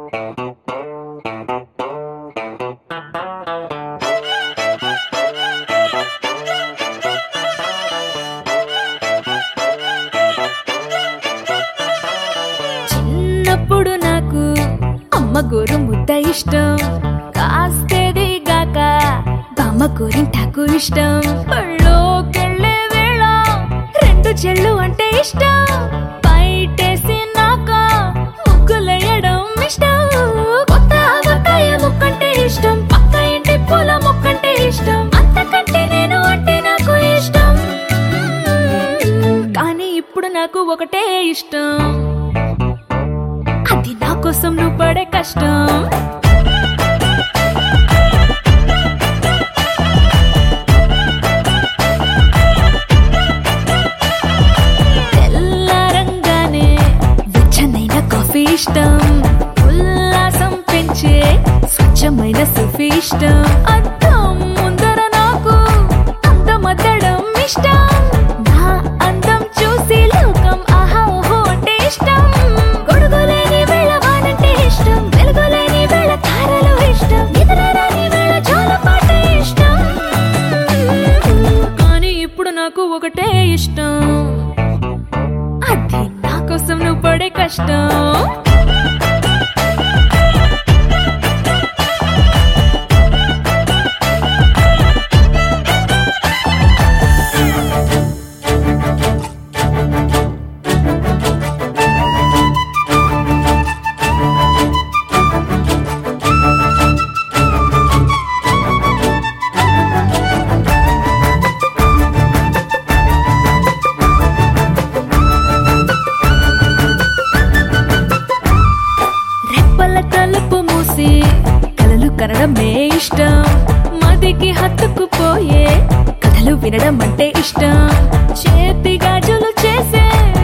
చిన్నప్పుడు నాకు అమ్మ గోరు ముద్ద ఇష్టం కాస్తేది గాక బామ్మ గోరింటాకు ఇష్టం పళ్ళోకెళ్ళే వేళ రెండు చెళ్ళు అంటే ఇష్టం బయటేసి నాక ముగ్గులేయడం ఇష్టం కొత్త ఆవకాయ ముక్కంటే ఇష్టం పక్క ఇంటి పూల మొక్కంటే ఇష్టం అంతకంటే నేను అంటే నాకు ఇష్టం కానీ ఇప్పుడు నాకు ఒకటే ఇష్టం అది నా కోసం నువ్వు పడే కష్టం తెల్లారంగానే వెచ్చనైన కాఫీ ఇష్టం ఉల్లాసం పెంచే స్వచ్ఛమైన సుఫీ ఇష్టం అద్దం ముందర నాకు అందమద్దడం ఇష్టం నా అందం చూసి లోకం ఆహా ఓహో అంటే ఇష్టం గొడుగులేని వేళ వానంటే ఇష్టం వెలుగులేని వేళ తారలు ఇష్టం నిద్రరాని వేళ జోలపాట ఇష్టం కానీ ఇప్పుడు నాకు ఒకటే ఇష్టం అది నా కోసం నువ్వు పడే కష్టం రెప్పల తలుపు మూసి కలలు కనడమే ఇష్టం మదికి హత్తుకుపోయే కథలు వినడం అంటే ఇష్టం చేతి గాజులు చేసే